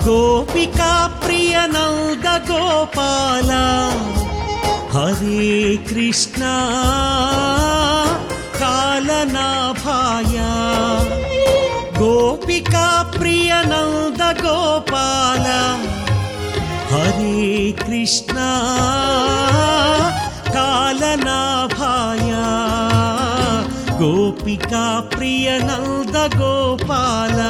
గోపికా ప్రియ నంద గోపాల హరే కృష్ణ కాలనాభాయ గోపికా ప్రియ నంద గోపాల హరే కృష్ణ కాలనాభాయ గోపికా ప్రియ నంద గోపాల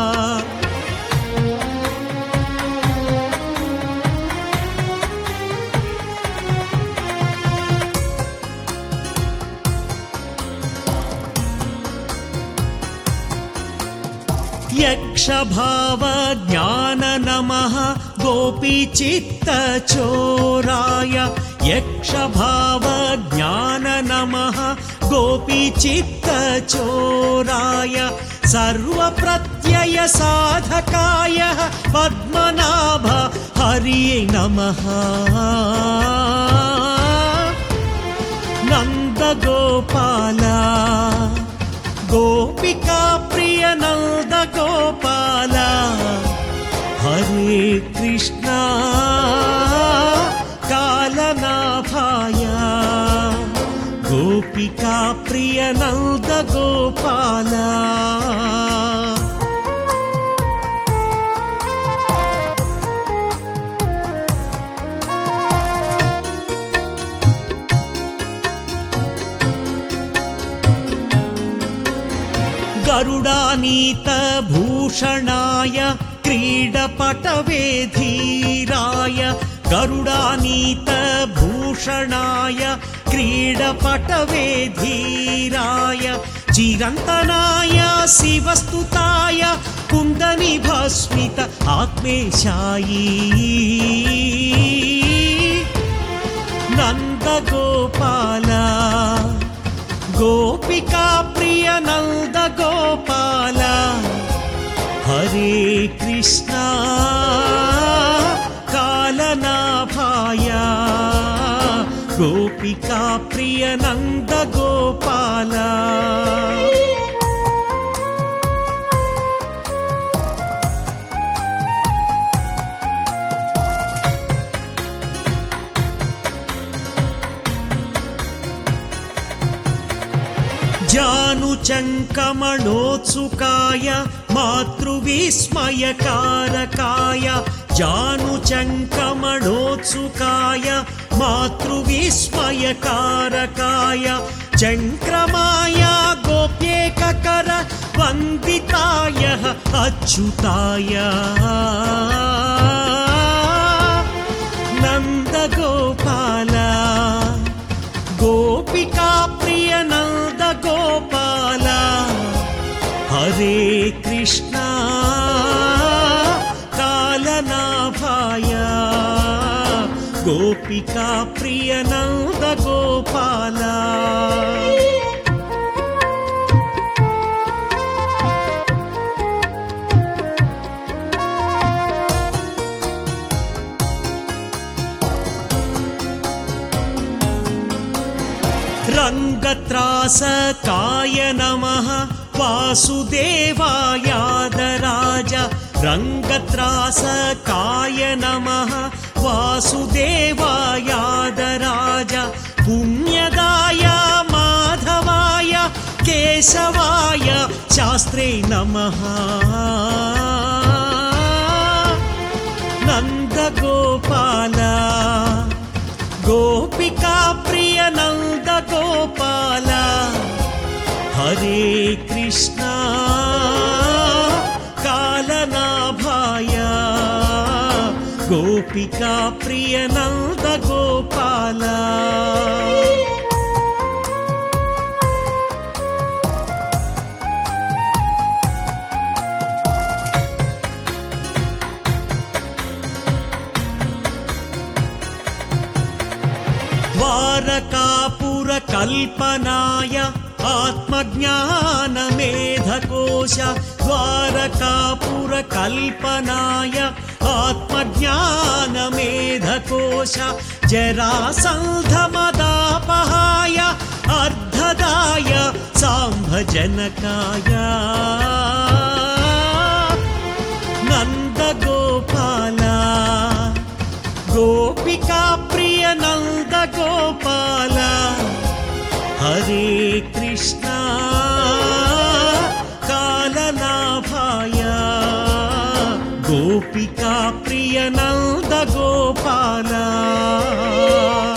యక్షభావ జ్ఞాన నమ గోపీచిత్త చోరాయ యక్షభావ జ్ఞాన నమ గోపీచిత్త చోరాయ సర్వ ప్రత్యయ సాధకాయ పద్మనాభ హరి నమ నందగోపాల గోపికా ప్రియ నంద గోపాల హరే కృష్ణ కాలనాభాయ గోపికా ప్రియ నంద గోపాల गरुडानीत भूषणाय क्रीडपटवे धीराय गरुडानीत भूषणाय क्रीडपटवे धीराय चिरन्तनाय शिवस्तुताय कुन्दनिभस्मित आत्मेशायी नन्दगोपाला గోపికా ప్రియ నంద గోపాల హరే కృష్ణ కాలనాభాయ గోపికా ప్రియ నంద గోపాల जानुचङ्कमणोत्सुकाय मातृविस्मयकारकाय जानुचङ्कमणोत्सुकाय मातृविस्मयकारकाय चङ्क्रमाय गोप्येककर वन्दिताय अच्युताय नन्दगोपाला गोपिका प्रिय नन्द गोपाल हरे कृष्ण कालनाभाय गोपिका प्रिय नन्द गोपाल रङ्गत्रासकाय नमः वासुदेवायादराज रङ्गत्रासकाय नमः वासुदेवायादराज पुण्यदाय माधवाय केशवाय शास्त्रे नमः नन्दगोपाला गोपिका प्रिय नन्द गोपाल हरे कृष्ण कालनाभाय गोपिका प्रिय नन्द गोपाल द्वारकापुरकल्पनाय आत्मज्ञानमेधकोश द्वारकापुरकल्पनाय आत्मज्ञानमेधकोश जरासन्धमदापहाय अर्धदाय साम्भजनकाय नन्दगोपाल గోపికా ప్రియ నంద గోపాల హరే కృష్ణ కాలనాభాయ గోపికా ప్రియ నంద గోపాల